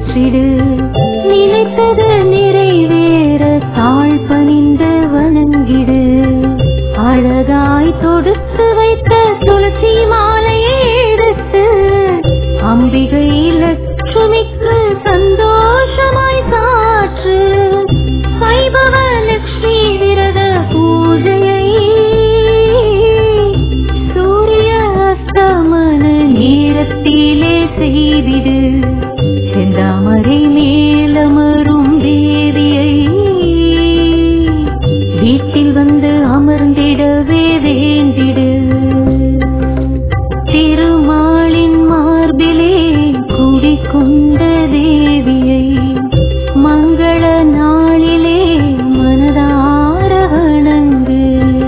ஏற்றிடு நினைத்தது நிறைவேற தாழ் பணிந்து வணங்கிடு அழகாய் தொடுத்து வைத்த துளசி மாலையை எடுத்து அம்பிகை லட்சுமிக்கு சந்தோஷமாய் காற்று வைபவ லட்சுமி விரத பூஜையை சூரிய அஸ்தமன நேரத்திலே செய்திடு செந்தாமரை மேலமரும் தேவியை வீட்டில் வந்து அமர்ந்திடவே வேண்டிடு திருமாலின் மார்பிலே குடிக்கொண்ட தேவியை மங்கள நாளிலே மனதார வணங்கு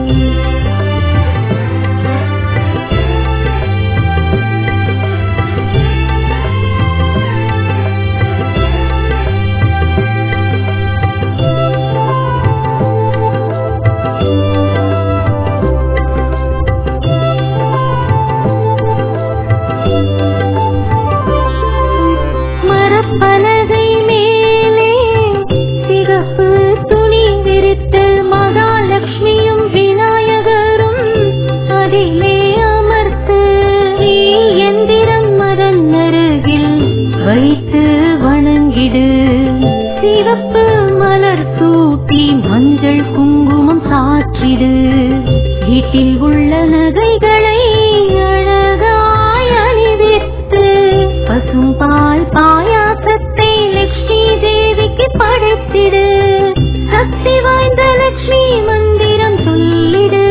மரப்பலகை மேலே சிகப்பு துணி விரித்து மகாலட்சுமியும் விநாயகரும் அதிலே அமர்த்து நீ எந்திரம் அதன் அருகில் வைத்து வணங்கிடு சிவப்பு மலர் சூட்டி மஞ்சள் குங்குமம் சாற்றிடு வீட்டில் உள்ள நகைகளை அழகாய் அணிவித்து பசும்பால் பாயாசத்தை லட்சுமி தேவிக்கு படைத்திடு சக்தி வாய்ந்த லட்சுமி மந்திரம் சொல்லிடு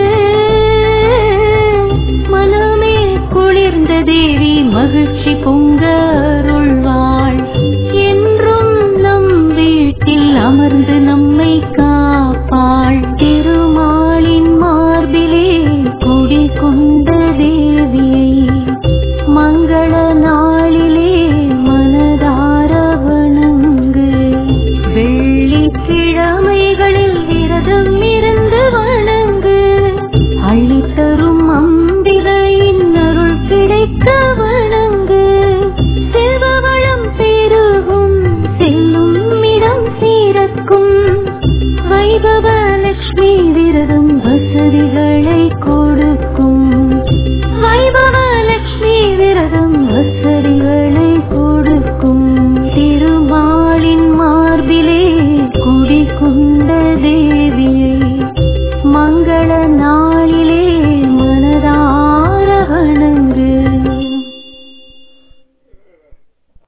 மனமே குளிர்ந்த தேவி மகிழ்ச்சி பொங்க அருள்வாள் என்றும் நம் வீட்டில் அமர்ந்து நம்மை காப்பாள் திருமாலின் மார்பிலே குடிகொண்ட தேவியை மங்கள நாளிலே மனதார வணங்கு வெள்ளிக்கிழமைகளில் விரதம் இருந்து வணங்கு அள்ளித்தரும் அம்பிகையின் அருள் கிடைக்க வணங்கு செல்வவளம் பெருகும் செல்லும் இடம் சீரக்கும் வைபவ லட்சுமி விரதம் வசதிகளை கொ